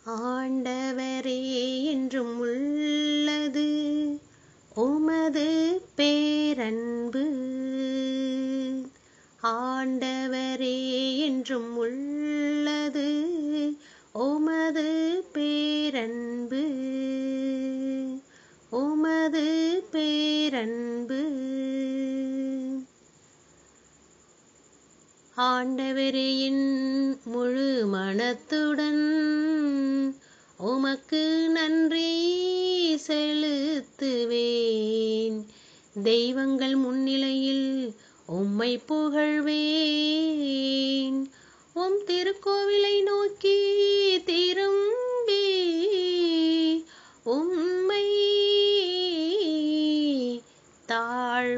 ஆண்டவரே என்றும் உள்ளது உமது பேரன்பு ஆண்டவரே என்றும் உள்ளது உமது பேரன்பு உமது பேரன்பு ஆண்டவரே என் முழு மனத்துடன் உமக்கு நன்றி செலுத்துவேன் தெய்வங்கள் முன்னிலையில் உம்மை புகழ்வேன் உம் திருக்கோவிலை நோக்கி திரும்பி உம்மை தாழ்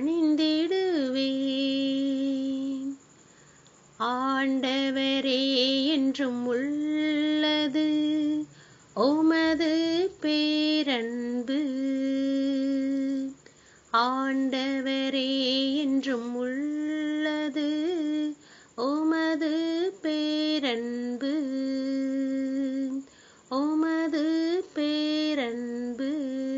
பணிந்திடுவேன் ஆண்டவரே என்றும் உள்ளது உமது பேரன்பு ஆண்டவரே என்றும் உள்ளது உமது பேரன்பு உமது பேரன்பு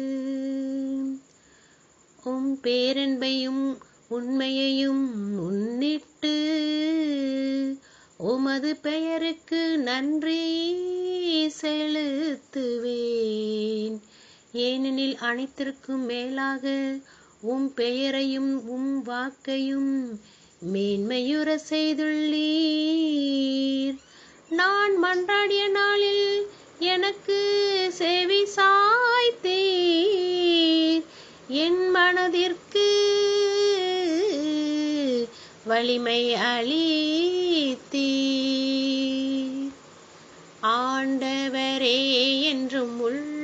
உம் பேரன்பையும் உண்மையையும் முன்னிட்டு உமது பெயருக்கு நன்றி செலுத்துவேன் ஏனெனில் அனைத்திற்கும் மேலாக உம் பெயரையும் உம் வாக்கையும் மேன்மையுற செய்துள்ளீர் நான் மன்றாடிய நாளில் எனக்கு செவி சாய்த்தீர் என் மனதிற்கு வலிமை அளித்தீர் ஆண்டவரே என்றும் உள்ள